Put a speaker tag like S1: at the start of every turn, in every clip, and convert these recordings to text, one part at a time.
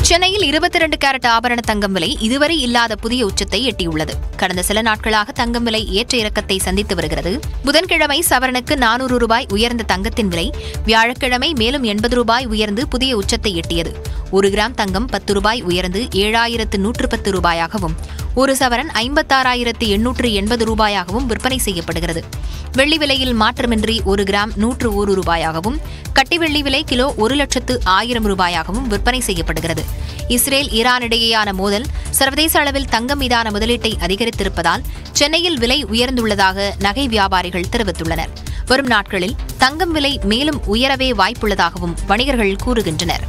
S1: சென்னையில் இருபத்தி இரண்டு கேரட் ஆபரண தங்கம் விலை இதுவரை இல்லாத புதிய உச்சத்தை எட்டியுள்ளது கடந்த சில நாட்களாக தங்கம் விலை ஏற்ற இறக்கத்தை சந்தித்து வருகிறது புதன்கிழமை சவரனுக்கு நானூறு ரூபாய் உயர்ந்த தங்கத்தின் விலை வியாழக்கிழமை மேலும் எண்பது ரூபாய் உயர்ந்து புதிய உச்சத்தை எட்டியது ஒரு கிராம் தங்கம் பத்து ரூபாய் உயர்ந்து ஏழாயிரத்து நூற்று பத்து ரூபாயாகவும் ஒரு சவரன் ஐம்பத்தாறாயிரத்து எண்ணூற்று எண்பது ரூபாயாகவும் விற்பனை செய்யப்படுகிறது வெள்ளி விலையில் மாற்றமின்றி ஒரு கிராம் நூற்று ஒரு ரூபாயாகவும் கட்டி வெள்ளி விலை கிலோ ஒரு லட்சத்து ஆயிரம் ரூபாயாகவும் விற்பனை செய்யப்படுகிறது இஸ்ரேல் ஈரான் இடையேயான மோதல் சர்வதேச அளவில் தங்கம் மீதான முதலீட்டை அதிகரித்திருப்பதால் சென்னையில் விலை உயர்ந்துள்ளதாக நகை வியாபாரிகள் தெரிவித்துள்ளனர் வரும் நாட்களில் தங்கம் விலை மேலும் உயரவே வாய்ப்புள்ளதாகவும் வணிகர்கள் கூறுகின்றனர்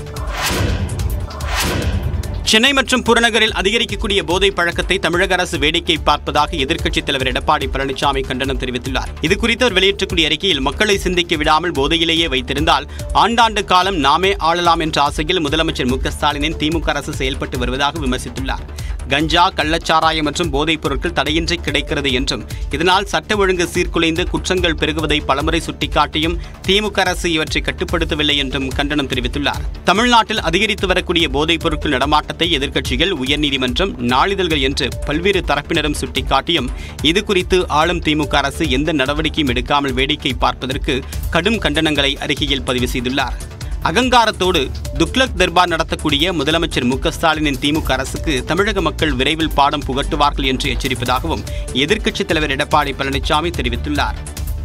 S2: சென்னை மற்றும் புறநகரில் அதிகரிக்கக்கூடிய போதை பழக்கத்தை தமிழக அரசு வேடிக்கை பார்ப்பதாக எதிர்க்கட்சித் தலைவர் எடப்பாடி பழனிசாமி கண்டனம் தெரிவித்துள்ளார் இது குறித்து அவர் வெளியிட்டக்கூடிய அறிக்கையில் மக்களை சிந்திக்க விடாமல் போதையிலேயே வைத்திருந்தால் ஆண்டாண்டு காலம் நாமே ஆளலாம் என்ற ஆசையில் முதலமைச்சர் மு க ஸ்டாலினின் திமுக அரசு செயல்பட்டு வருவதாக விமர்சித்துள்ளார் கஞ்சா கள்ளச்சாராயம் மற்றும் போதைப் பொருட்கள் தடையின்றி கிடைக்கிறது என்றும் இதனால் சட்ட ஒழுங்கு சீர்குலைந்து குற்றங்கள் பெருகுவதை பலமுறை சுட்டிக்காட்டியும் திமுக அரசு இவற்றை கட்டுப்படுத்தவில்லை என்றும் கண்டனம் தெரிவித்துள்ளார் தமிழ்நாட்டில் அதிகரித்து வரக்கூடிய போதைப் பொருட்கள் நடமாட்டத்தை எதிர்க்கட்சிகள் உயர்நீதிமன்றம் நாளிதழ்கள் என்று பல்வேறு தரப்பினரும் சுட்டிக்காட்டியும் இது குறித்து ஆளும் திமுக அரசு எந்த நடவடிக்கையும் எடுக்காமல் வேடிக்கை பார்ப்பதற்கு கடும் கண்டனங்களை அறிக்கையில் பதிவு செய்துள்ளார் அகங்காரத்தோடு துக்ளக் தர்பார் நடத்தக்கூடிய முதலமைச்சர் மு க ஸ்டாலினின் திமுக அரசுக்கு தமிழக மக்கள் விரைவில் பாடம் புகட்டுவார்கள் என்று எச்சரிப்பதாகவும் எதிர்க்கட்சித் தலைவர் எடப்பாடி பழனிசாமி தெரிவித்துள்ளார்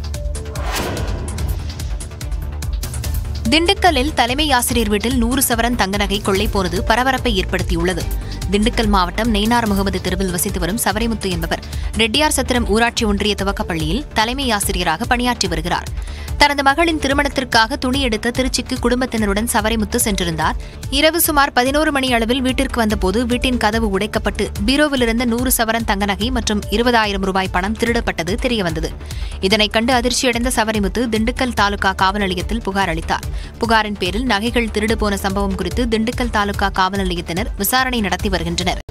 S1: திண்டுக்கல்லில் தலைமை ஆசிரியர் வீட்டில் நூறு சவரன் தங்க நகை கொள்ளை போனது பரபரப்பை ஏற்படுத்தியுள்ளது திண்டுக்கல் மாவட்டம் நெய்னார் முகமது தெருவில் வசித்து வரும் சவரிமுத்து என்பவர் ரெட்டியார் சத்திரம் ஊராட்சி ஒன்றிய துவக்கப் பள்ளியில் தலைமை ஆசிரியராக பணியாற்றி வருகிறார் தனது மகளின் திருமணத்திற்காக துணி எடுக்க திருச்சிக்கு குடும்பத்தினருடன் சவரிமுத்து சென்றிருந்தார் இரவு சுமார் பதினோரு மணி அளவில் வீட்டிற்கு வந்தபோது வீட்டின் கதவு உடைக்கப்பட்டு பீரோவிலிருந்த நூறு சவரன் தங்க நகை மற்றும் இருபதாயிரம் ரூபாய் பணம் திருடப்பட்டது தெரியவந்தது இதனைக் கண்டு அதிர்ச்சியடைந்த சவரிமுத்து திண்டுக்கல் தாலுகா காவல் நிலையத்தில் புகார் அளித்தார் புகாரின் பேரில் நகைகள் திருடு போன சம்பவம் குறித்து திண்டுக்கல் தாலுகா காவல் நிலையத்தினர் விசாரணை நடத்தி வருகின்றனர்